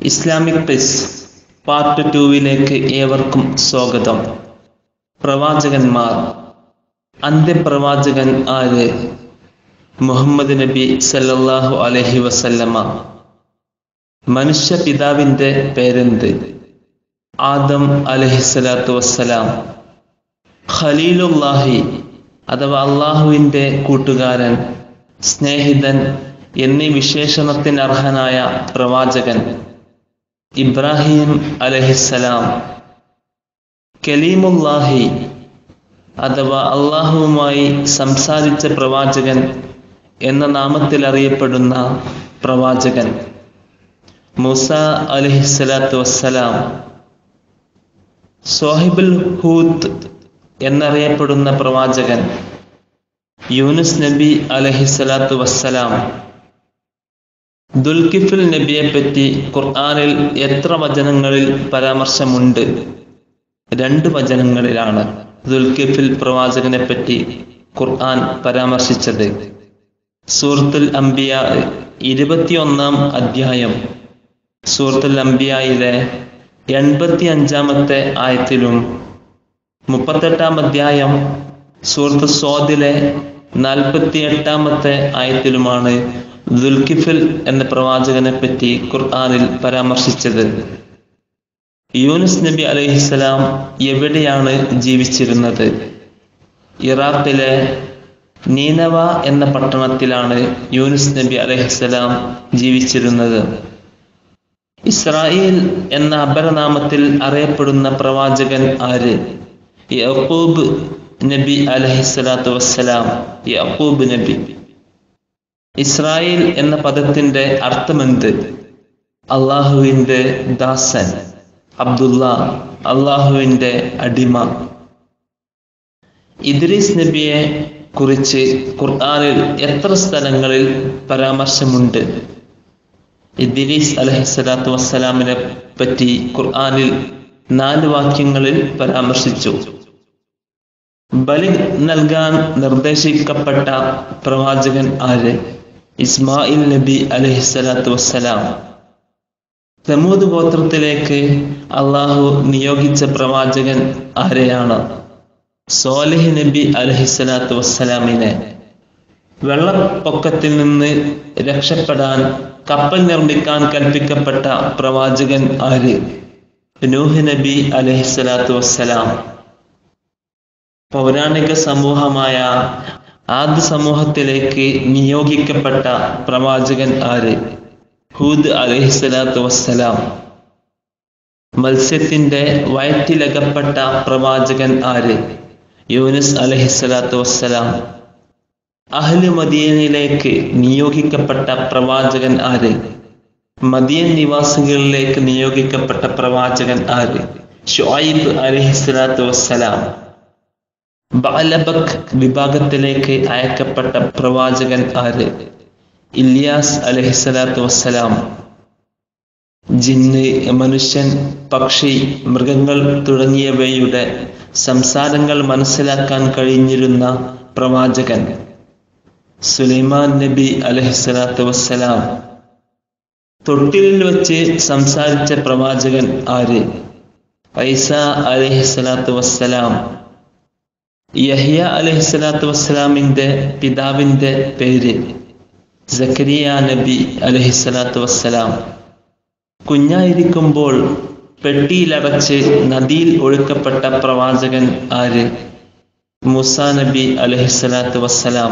Islamic quiz part ടൂവിലേക്ക് ഏവർക്കും സ്വാഗതം പ്രവാചകന്മാർ അന്ത്യപ്രവാചകൻ ആര് മുഹമ്മദ് നബി സല്ലല്ലാഹു അലൈഹി വസല്ലമ മനുഷ്യ പിതാവിൻ്റെ പേരെന്ത് ആദം അലഹിസ്സലാത്തു വസ്സലാം ഖലീലുല്ലാഹി അഥവാ അള്ളാഹുവിൻ്റെ കൂട്ടുകാരൻ സ്നേഹിതൻ എന്നീ വിശേഷണത്തിന് അർഹനായ പ്രവാചകൻ ഇബ്രാഹിം അലഹിസ്സലാം കലീമുല്ലാഹി അഥവാ അള്ളാഹുവുമായി സംസാരിച്ച പ്രവാചകൻ എന്ന നാമത്തിൽ അറിയപ്പെടുന്ന പ്രവാചകൻ മൂസ അലഹിസ്സലാത്തു വസ്സലാം സോഹിബുൽ ഹൂത്ത് എന്നറിയപ്പെടുന്ന പ്രവാചകൻ യൂനുസ് നബി അലഹിസ്സലാത്തു വസ്സലാം ദുൽകിഫിൽ നബിയെ പറ്റി ഖുർആനിൽ എത്ര വചനങ്ങളിൽ പരാമർശമുണ്ട് രണ്ട് വചനങ്ങളിലാണ് ദുൽകിഫിൽ പ്രവാചകനെ പറ്റി ഖുർആൻ പരാമർശിച്ചത് സൂറത്തുൽ അംബിയ ഇരുപത്തിയൊന്നാം അധ്യായം സൂറത്തുൽ അംബിയയിലെ എൺപത്തി അഞ്ചാമത്തെ ആയത്തിലും മുപ്പത്തെട്ടാം അധ്യായം സൂറത്ത് സ്വാദിലെ നാൽപ്പത്തി എട്ടാമത്തെ ആയത്തിലുമാണ് ദുൽകിഫിൽ എന്ന പ്രവാചകനെ പറ്റി ഖുർആനിൽ പരാമർശിച്ചത് യൂനുസ് നബി അലൈഹിസ്സലാം എവിടെയാണ് ജീവിച്ചിരുന്നത് ഇറാഖിലെ നീനവ എന്ന പട്ടണത്തിലാണ് യൂനുസ് നബി അലൈഹിസ്സലാം ജീവിച്ചിരുന്നത് ഇസ്രായേൽ എന്ന അപരനാമത്തിൽ അറിയപ്പെടുന്ന പ്രവാചകൻ ആര് യഹൂബ് നബി അലഹിസ്സലാത്തു വസ്സലാം യഹൂബ് നബി ഇസ്രായേൽ എന്ന പദത്തിന്റെ അർത്ഥമെന്ത് അള്ളാഹുവിന്റെ ദാസൻ അബ്ദുള്ള അള്ളാഹുവിന്റെ അടിമ ഇദ്രീസ് നബിയെ കുറിച്ച് ഖുർആനിൽ എത്ര സ്ഥലങ്ങളിൽ പരാമർശമുണ്ട് ഇദ്രീസ് അലഹിസ്സലാത്തു വസ്സലാമിനെ പറ്റി ഖുർആനിൽ നാല് വാക്യങ്ങളിൽ പരാമർശിച്ചു ബലി നൽകാൻ നിർദ്ദേശിക്കപ്പെട്ട പ്രവാചകൻ ആര് ഇസ്മായിൽ നബി അലഹിസ്സലാത്തു വസ്സലാം തമൂദ് ഗോത്രത്തിലേക്ക് അള്ളാഹു നിയോഗിച്ച പ്രവാചകൻ ആരെയാണ് സോലിഹ് നബി അലഹിസ്സലാത്തു വസ്സലാമിനെ വെള്ളപ്പൊക്കത്തിൽ നിന്ന് രക്ഷപ്പെടാൻ കപ്പൽ നിർമ്മിക്കാൻ കൽപ്പിക്കപ്പെട്ട പ്രവാചകൻ ആര് നൂഹ് നബി അലഹിസ്സലാത്തു വസ്സലാം പൗരാണിക സമൂഹമായ ആദ്യ സമൂഹത്തിലേക്ക് നിയോഗിക്കപ്പെട്ട പ്രവാചകൻ ആര് ഹൂദ് അലഹിസ്സലാത്തു വസ്സലാം മത്സ്യത്തിന്റെ വയറ്റിലകപ്പെട്ട പ്രവാചകൻ ആര് യൂനുസ് അലഹിസ്സലാത്തു വസ്സലാം അഹ്ല് മദീനയിലേക്ക് നിയോഗിക്കപ്പെട്ട പ്രവാചകൻ ആര് മദിയൻ നിവാസികളിലേക്ക് നിയോഗിക്കപ്പെട്ട പ്രവാചകൻ ആര് ഷുഐബ് അലഹിസ്സലാത്തു വസ്സലാം ബാലബക് വിഭാഗത്തിലേക്ക് അയക്കപ്പെട്ട പ്രവാചകൻ ആര് ഇല്യാസ് അലഹിസ്സലാത്തു വസ്സലാം ജിന്ന് മനുഷ്യൻ പക്ഷി മൃഗങ്ങൾ തുടങ്ങിയവയുടെ സംസാരങ്ങൾ മനസ്സിലാക്കാൻ കഴിഞ്ഞിരുന്ന പ്രവാചകൻ സുലൈമാൻ നബി അലഹിസ്സലാത്തു വസ്സലാം തൊട്ടിലിൽ വെച്ച് സംസാരിച്ച പ്രവാചകൻ ആര് ഐസ അലഹിസ്സലാത്തു വസ്സലാം യഹ്യ അലഹിസ്സലാത്തു വസ്സലാമിന്റെ പിതാവിന്റെ പേര് സക്കരിയ നബി അലഹിസ്സലാത്തു വസ്സലാം കുഞ്ഞായിരിക്കുമ്പോൾ പെട്ടിയിലടച്ച് നദിയിൽ ഒഴുക്കപ്പെട്ട പ്രവാചകൻ ആര് മുസ നബി അലഹിസ്സലാത്തു വസ്സലാം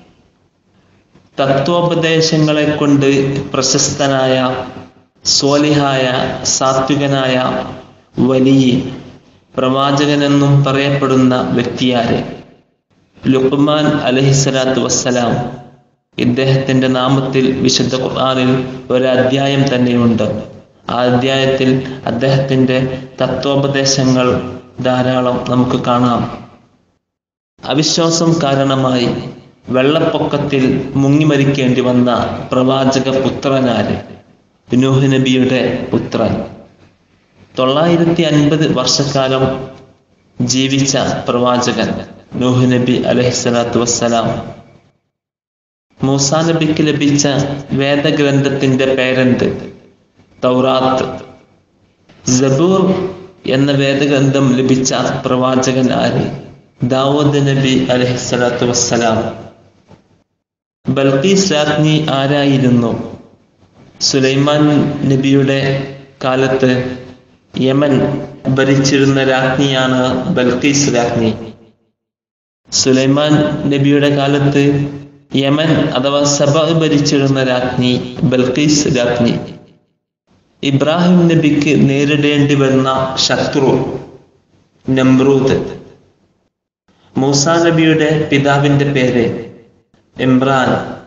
തത്വോപദേശങ്ങളെ കൊണ്ട് പ്രശസ്തനായ സ്വാലിഹായ സാത്വികനായ വലിയ പ്രവാചകനെന്നും പറയപ്പെടുന്ന വ്യക്തിയാര് ലുക്മാൻ അലഹിസ്സലാത്തു വസ്സലാം ഇദ്ദേഹത്തിന്റെ നാമത്തിൽ വിശുദ്ധ ഖുർആനിൽ ഒരു അധ്യായം തന്നെയുണ്ട് ആ അധ്യായത്തിൽ അദ്ദേഹത്തിന്റെ തത്വോപദേശങ്ങൾ ധാരാളം നമുക്ക് കാണാം അവിശ്വാസം കാരണമായി വെള്ളപ്പൊക്കത്തിൽ മുങ്ങിമരിക്കേണ്ടി വന്ന പ്രവാചക പുത്രനാര് നൂഹ് നബിയുടെ പുത്രൻ തൊള്ളായിരത്തി അൻപത് വർഷക്കാലം ജീവിച്ച പ്രവാചകൻ നൂഹ് നബി അലഹിസ്സലാത്തു വസ്സലാം മൂസാ നബിക്ക് ലഭിച്ച വേദഗ്രന്ഥത്തിന്റെ പേരെന്ത് തൗറാത്ത് സബൂർ എന്ന വേദഗ്രന്ഥം ലഭിച്ച പ്രവാചകൻ ആര് ദാവൂദ് നബി അലഹിസ്സലാത്തു വസ്സലാം ബൽക്കീസ് രാജ്ഞി ആരായിരുന്നു സുലൈമാൻ നബിയുടെ കാലത്ത് യമൻ ഭരിച്ചിരുന്ന രാജ്ഞിയാണ് ബൽക്കീസ് രാജ്ഞി സുലൈമാൻ നബിയുടെ കാലത്ത് യമൻ അഥവാ സഭ ഭരിച്ചിരുന്ന രാജ്ഞി ബൽക്കീസ് രാജ്ഞി ഇബ്രാഹിം നബിക്ക് നേരിടേണ്ടി വന്ന ശത്രു നമ്രൂദ് മൂസ നബിയുടെ പിതാവിന്റെ പേര് ഇമ്രാൻ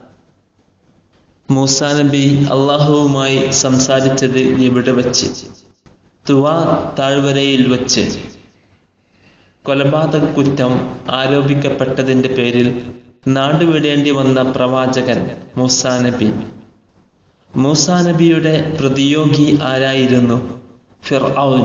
മൂസ നബി അള്ളാഹുവുമായി സംസാരിച്ചത് എവിടെ വച്ച് തുവ താഴ്വരയിൽ വച്ച് കൊലപാതക കുറ്റം ആരോപിക്കപ്പെട്ടതിന്റെ പേരിൽ നാടുവിടേണ്ടി വന്ന പ്രവാചകൻ മൂസ നബി മൂസ നബിയുടെ പ്രതിയോഗി ആരായിരുന്നു ഫിർഔൻ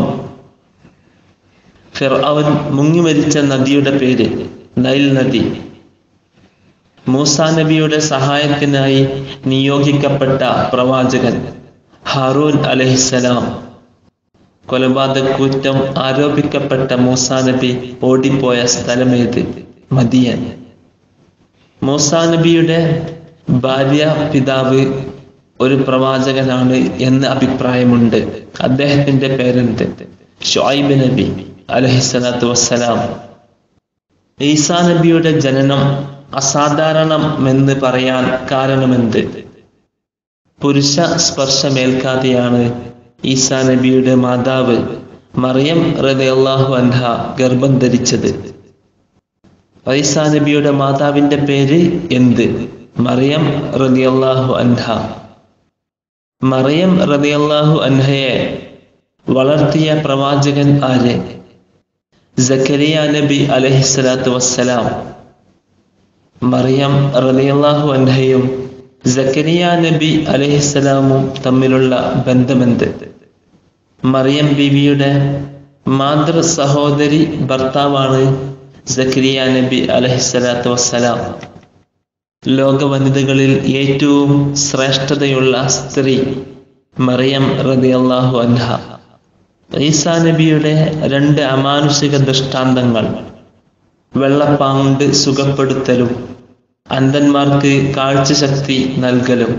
ഫിർഔൻ മുങ്ങിമരിച്ച നദിയുടെ പേര് നൈൽ നദി മൂസ നബിയുടെ സഹായത്തിനായി നിയോഗിക്കപ്പെട്ട പ്രവാചകൻ ഹാറൂൻ അലഹിസലാം കൊലപാതക കുറ്റം ആരോപിക്കപ്പെട്ട മൂസ നബി ഓടിപ്പോയ സ്ഥലമേത് മദിയൻ മൂസ നബിയുടെ ഭാര്യ പിതാവ് ഒരു പ്രവാചകനാണ് എന്ന് അഭിപ്രായമുണ്ട് അദ്ദേഹത്തിന്റെ പേരെന്ത് ഷുഐബ് നബി അലഹിസ്സലാത്തു വസ്സലാം ഈസാ നബിയുടെ ജനനം അസാധാരണമെന്ന് പറയാൻ കാരണമെന്ത് പുരുഷ സ്പർശമേൽക്കാതെയാണ് ഈസാ നബിയുടെ മാതാവ് മറിയം റളിയല്ലാഹു അൻഹ ഗർഭം ധരിച്ചത് ഈസാ നബിയുടെ മാതാവിന്റെ പേര് എന്ത് മറിയം റളിയല്ലാഹു അൻഹ മറിയം റളിയല്ലാഹു അൻഹയെ വളർത്തിയ പ്രവാചകൻ ആര് സക്കരിയ നബി അലഹിസ്സലാത്തു വസ്സലാം മറിയം റളിയല്ലാഹു അൻഹയും സക്കരിയ നബി അലഹിസ്സലാമും തമ്മിലുള്ള ബന്ധമെന്ത് മറിയം ബീവിയുടെ മാതൃ സഹോദരി ഭർത്താവാണ് സക്കരിയ നബി അലഹിസ്സലാത്തു വസ്സലാം ലോക വനിതകളിൽ ഏറ്റവും ശ്രേഷ്ഠതയുള്ള സ്ത്രീ മറിയം റളിയല്ലാഹു അൻഹ ഈസാ നബിയുടെ രണ്ട് അമാനുഷിക ദൃഷ്ടാന്തങ്ങൾ വെള്ളപ്പാണ്ട് സുഖപ്പെടുത്തലും അന്ധന്മാർക്ക് കാഴ്ചശക്തി നൽകലും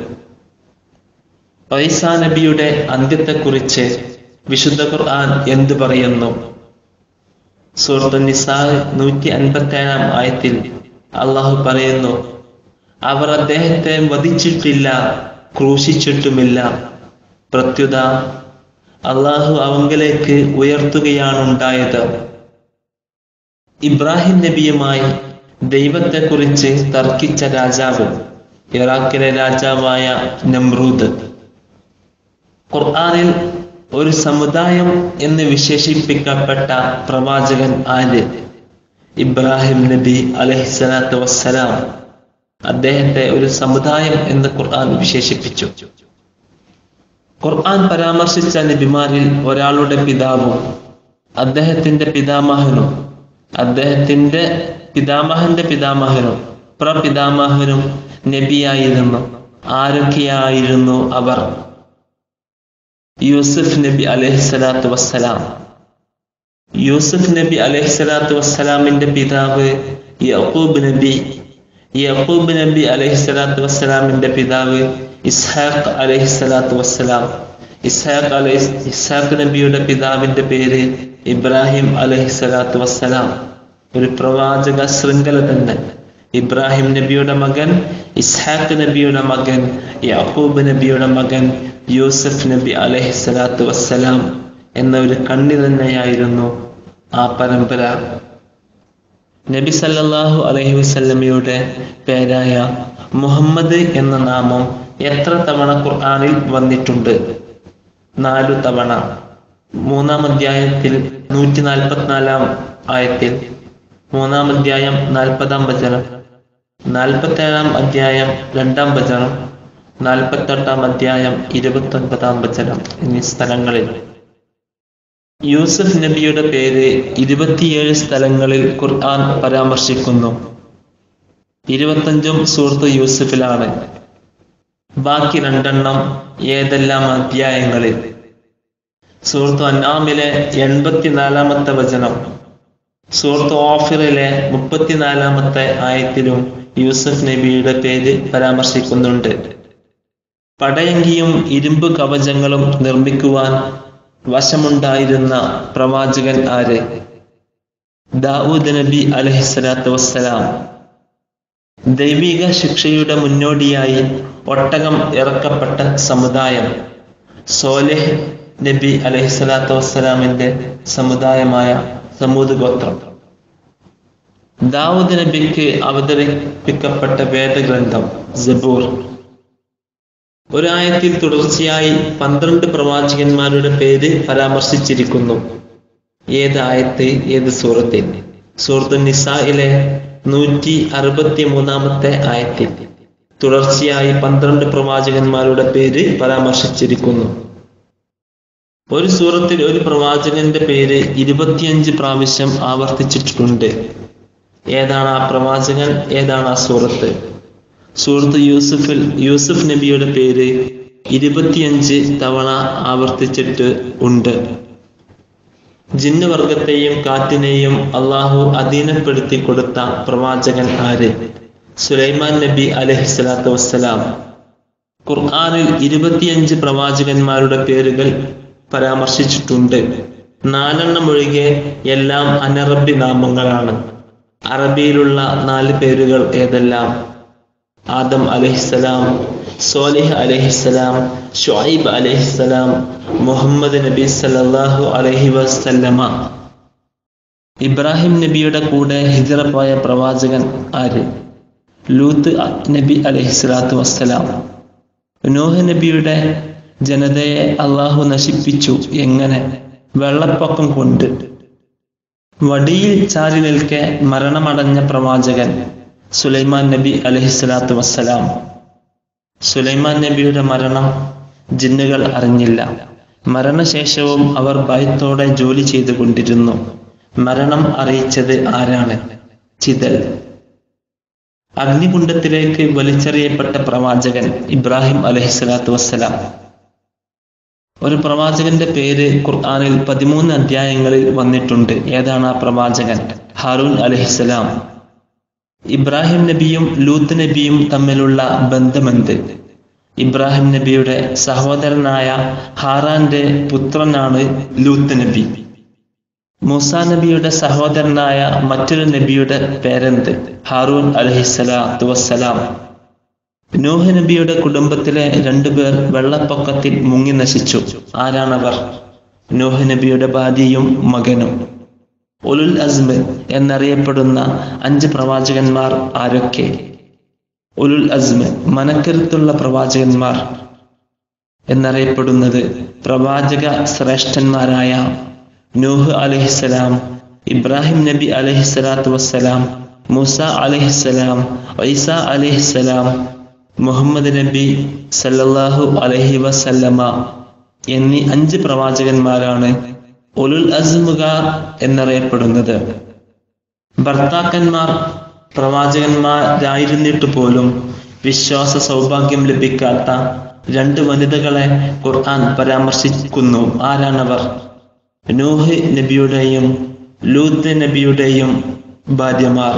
ഈസാ നബിയുടെ അന്ത്യത്തെക്കുറിച്ച് വിശുദ്ധ ഖുർആൻ എന്തു പറയുന്നു സൂറത്ത് നിസാ നൂറ്റി അൻപത്തി ഏഴാം ആയത്തിൽ അള്ളാഹു പറയുന്നു അവർ അദ്ദേഹത്തെ വധിച്ചിട്ടില്ല ക്രൂശിച്ചിട്ടുമില്ല പ്രത്യുത അള്ളാഹു അവങ്കലേക്ക് ഉയർത്തുകയാണുണ്ടായത് ഇബ്രാഹിം നബിയുമായി ദൈവത്തെക്കുറിച്ച് തർക്കിച്ച രാജാവ് ഇറാഖിലെ രാജാവായ നമ്രൂദ് ഖുർആനിൽ ഒരു സമുദായം എന്ന് വിശേഷിപ്പിക്കപ്പെട്ട പ്രവാചകൻ ആര് ഇബ്രാഹിം നബി അലഹിസ്സലാത്തു വസ്സലാം അദ്ദേഹത്തെ ഒരു സമുദായം എന്ന് ഖുർആൻ വിശേഷിപ്പിച്ചു ഖുർആൻ പരാമർശിച്ച നബിമാരിൽ ഒരാളുടെ പിതാവും അദ്ദേഹത്തിന്റെ പിതാമഹനും അദ്ദേഹത്തിന്റെ പിതാമഹന്റെ പിതാമഹനും പ്രപിതാമഹനും നബിയായിരുന്നു ആരൊക്കെയായിരുന്നു അവർ യൂസുഫ് നബി അലഹിസ്സലാത്തു വസ്സലാം യൂസുഫ് നബി അലഹിസ്സലാത്തു വസ്സലാമിന്റെ പിതാവ് യഹൂബ് നബി യഹൂബ് നബി അലഹിസ്സലാത്തു വസ്സലാമിന്റെ പിതാവ് ഇസ്ഹാഖ് അലഹിസ്സലാത്തു വസ്സലാം ഇസ്ഹാഖ് അലൈഹി ഇസ്ഹാഖ് നബിയുടെ പിതാവിന്റെ പേര് ഇബ്രാഹിം അലഹിസ്സലാത്തു വസ്സലാം ഒരു പ്രവാചക ശൃംഖല തന്നെ ഇബ്രാഹിം നബിയുടെ മകൻ ഇസ്ഹാഖ് നബിയുടെ മകൻ യാക്കൂബ് നബിയുടെ മകൻ യൂസഫ് നബി അലഹിസ്സലാത്തു വസ്സലാം എന്ന ഒരു കണ്ണി തന്നെയായിരുന്നു ആ പരമ്പര നബി സല്ലല്ലാഹു അലൈഹി വസല്ലമയുടെ പേരായ മുഹമ്മദ് എന്ന നാമം എത്ര തവണ ഖുർആനിൽ വന്നിട്ടുണ്ട് നാലു തവണ മൂന്നാം അധ്യായത്തിൽ നൂറ്റി നാൽപ്പത്തിനാലാം ആയത്തിൽ മൂന്നാം അധ്യായം നാൽപ്പതാം വചനം നാൽപ്പത്തേഴാം അധ്യായം രണ്ടാം വചനം നാൽപ്പത്തെട്ടാം അധ്യായം ഇരുപത്തി ഒൻപതാം വചനം എന്നീ സ്ഥലങ്ങളിൽ യൂസഫ് നബിയുടെ പേര് ഇരുപത്തിയേഴ് സ്ഥലങ്ങളിൽ ഖുർആൻ പരാമർശിക്കുന്നു ഇരുപത്തഞ്ചും സൂറത്ത് യൂസഫിലാണ് ബാക്കി രണ്ടെണ്ണം ഏതെല്ലാം അധ്യായങ്ങളിൽ സൂറത്ത് അന്നാമിലെ എൺപത്തിനാലാമത്തെ വചനം സൂറത്ത് ഓഫിറിലെ മുപ്പത്തിനാലാമത്തെ ആയത്തിലും യൂസഫ് നബിയുടെ പേര് പരാമർശിക്കുന്നുണ്ട് പടയങ്കിയും ഇരുമ്പ് കവചങ്ങളും നിർമ്മിക്കുവാൻ വശമുണ്ടായിരുന്ന പ്രവാചകൻ ആര് ദാവൂദ് നബി അലഹിസ്സലാത്തു വസ്സലാം ദൈവിക ശിക്ഷയുടെ മുന്നോടിയായി ഒട്ടകം ഇറക്കപ്പെട്ട സമുദായം സോലെഹ് നബി അലഹിസ്സലാത്തു വസ്സലാമിന്റെ സമുദായമായ സമൂത് ഗോത്രം ദാവൂദ് നബിക്ക് അവതരിപ്പിക്കപ്പെട്ട വേദഗ്രന്ഥം ജബൂർ ഒരായത്തിൽ തുടർച്ചയായി പന്ത്രണ്ട് പ്രവാചകന്മാരുടെ പേര് പരാമർശിച്ചിരിക്കുന്നു ഏത് ആയത്ത് ഏത് സൂറത്തിൽ സൂറത്ത് നിസായിലെ നൂറ്റി അറുപത്തി മൂന്നാമത്തെ ആയത്തിൽ തുടർച്ചയായി പന്ത്രണ്ട് പ്രവാചകന്മാരുടെ പേര് പരാമർശിച്ചിരിക്കുന്നു ഒരു സൂറത്തിൽ ഒരു പ്രവാചകന്റെ പേര് ഇരുപത്തിയഞ്ച് പ്രാവശ്യം ആവർത്തിച്ചിട്ടുണ്ട് ഏതാണ് ആ പ്രവാചകൻ ഏതാണ് ആ സൂറത്ത് സൂറത്ത് യൂസുഫിൽ യൂസുഫ് നബിയുടെ പേര് ഇരുപത്തിയഞ്ച് തവണ ആവർത്തിച്ചിട്ട് ഉണ്ട് ജിന്ന് വർഗത്തെയും കാറ്റിനെയും അള്ളാഹു അധീനപ്പെടുത്തി കൊടുത്ത പ്രവാചകൻ ആര് സുലൈമാൻ നബി അലഹിസ്സലാത്തു വസ്സലാം ഖുർആാനിൽ ഇരുപത്തിയഞ്ച് പ്രവാചകന്മാരുടെ പേരുകൾ പരാമർശിച്ചിട്ടുണ്ട് നാലെണ്ണം ഒഴികെ എല്ലാം അനറബി നാമങ്ങളാണ് അറബിയിലുള്ള നാല് പേരുകൾ ഏതെല്ലാം ആദം അലഹിസ്സലാം സോലിഹ് അലഹിസ്സലാം ഷുഐബ് അലഹിസ്സലാം മുഹമ്മദ് നബി സല്ലല്ലാഹു അലൈഹി വസല്ലമ ഇബ്രാഹിം നബിയുടെ കൂടെ ഹിജറ പോയ പ്രവാചകൻ ആര് ലൂത്ത് നബി അലഹിസ്സലാത്തു വസ്സലാം നൂഹ് നബിയുടെ ജനതയെ അള്ളാഹു നശിപ്പിച്ചു എങ്ങനെ വെള്ളപ്പൊക്കം കൊണ്ട് വടിയിൽ ചാരി നിൽക്കെ മരണമടഞ്ഞ പ്രവാചകൻ സുലൈമാൻ നബി അലഹിസ്സലാത്തു വസ്സലാം സുലൈമാൻ നബിയുടെ മരണം ജിന്നുകൾ അറിഞ്ഞില്ല മരണശേഷവും അവർ ഭയത്തോടെ ജോലി ചെയ്തുകൊണ്ടിരുന്നു മരണം അറിയിച്ചത് ആരാണ് ചിതൽ അഗ്നികുണ്ഡത്തിലേക്ക് വലിച്ചെറിയപ്പെട്ട പ്രവാചകൻ ഇബ്രാഹിം അലഹിസ്സലാത്തു വസ്സലാം ഒരു പ്രവാചകന്റെ പേര് ഖുർആാനിൽ പതിമൂന്ന് അധ്യായങ്ങളിൽ വന്നിട്ടുണ്ട് ഏതാണ് ആ പ്രവാചകൻ ഹാറൂൻ അലഹിസ്സലാം ഇബ്രാഹിം നബിയും ലൂത്ത് നബിയും തമ്മിലുള്ള ബന്ധമെന്ത് ഇബ്രാഹിം നബിയുടെ സഹോദരനായ ഹാറാന്റെ പുത്രനാണ് ലൂത്ത് നബി മൂസ നബിയുടെ സഹോദരനായ മറ്റൊരു നബിയുടെ പേരെന്ത് ഹാറൂൻ അലഹിസ്സലാത്തു വസ്സലാം നൂഹ് നബിയുടെ കുടുംബത്തിലെ രണ്ടുപേർ വെള്ളപ്പൊക്കത്തിൽ മുങ്ങി നശിച്ചു ആരാണവർ നൂഹ് നബിയുടെ ഭാര്യയും മകനും ഉലുൽ അസ്മ് എന്നറിയപ്പെടുന്ന അഞ്ച് പ്രവാചകന്മാർ ആരൊക്കെ ഉലുൽ അസ്മ് മനക്കരുത്തുള്ള പ്രവാചകന്മാർ എന്നറിയപ്പെടുന്നത് പ്രവാചക ശ്രേഷ്ഠന്മാരായ നൂഹ് അലഹിസ്സലാം ഇബ്രാഹിം നബി അലഹിസ്സലാത്തു വസ്സലാം മൂസ അലഹിസ്സലാം ഐസ അലഹിസ്സലാം മുഹമ്മദ് നബി സല്ലല്ലാഹു അലഹി വസല്ലമ എന്നീ അഞ്ച് പ്രവാചകന്മാരാണ് ഉലുൽ അസ്മുകാർ എന്നറിയപ്പെടുന്നത് ഭർത്താക്കന്മാർ പ്രവാചകന്മാരായിരുന്നിട്ട് പോലും വിശ്വാസ സൗഭാഗ്യം ലഭിക്കാത്ത രണ്ട് വനിതകളെ ഖുർആൻ പരാമർശിക്കുന്നു ആരാണവർ നൂഹ് നബിയുടെയും ലൂത്ത് നബിയുടെയും ഭാര്യമാർ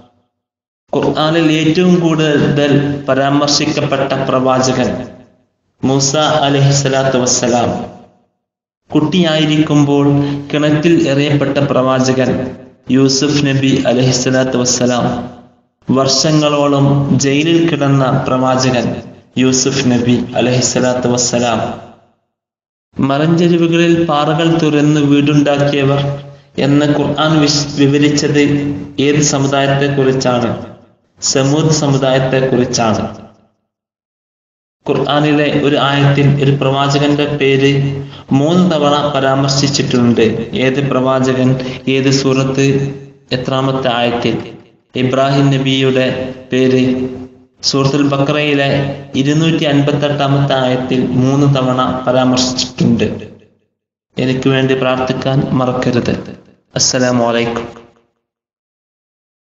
ഖുർആനിൽ ഏറ്റവും കൂടുതൽ പരാമർശിക്കപ്പെട്ട പ്രവാചകൻ മൂസ അലഹിസ്സലാത്തു വസ്സലാം കുട്ടിയായിരിക്കുമ്പോൾ കിണറ്റിൽ എറിയപ്പെട്ട പ്രവാചകൻ യൂസുഫ് നബി അലഹിസ്സലാത്തു വസ്സലാം വർഷങ്ങളോളം ജയിലിൽ കിടന്ന പ്രവാചകൻ യൂസുഫ് നബി അലഹിസ്സലാത്തു വസ്സലാം മറഞ്ചെരിവുകളിൽ പാറകൾ തുറന്ന് വീടുണ്ടാക്കിയവർ എന്ന് ഖുർആൻ വിവരിച്ചത് ഏത് സമുദായത്തെ കുറിച്ചാണ് സമൂദ് സമുദായത്തെ കുറിച്ചാണ് ഖുർആാനിലെ ഒരു ആയത്തിൽ ഒരു പ്രവാചകന്റെ പേര് മൂന്ന് തവണ പരാമർശിച്ചിട്ടുണ്ട് ഏത് പ്രവാചകൻ ഏത് സൂറത്ത് എത്രാമത്തെ ആയത്തിൽ ഇബ്രാഹിം നബിയുടെ പേര് സൂറത്തുൽ ബക്രയിലെ ഇരുന്നൂറ്റി അൻപത്തി എട്ടാമത്തെ ആയത്തിൽ മൂന്ന് തവണ പരാമർശിച്ചിട്ടുണ്ട് എനിക്ക് വേണ്ടി പ്രാർത്ഥിക്കാൻ മറക്കരുത് അസ്സലാമലൈക്കും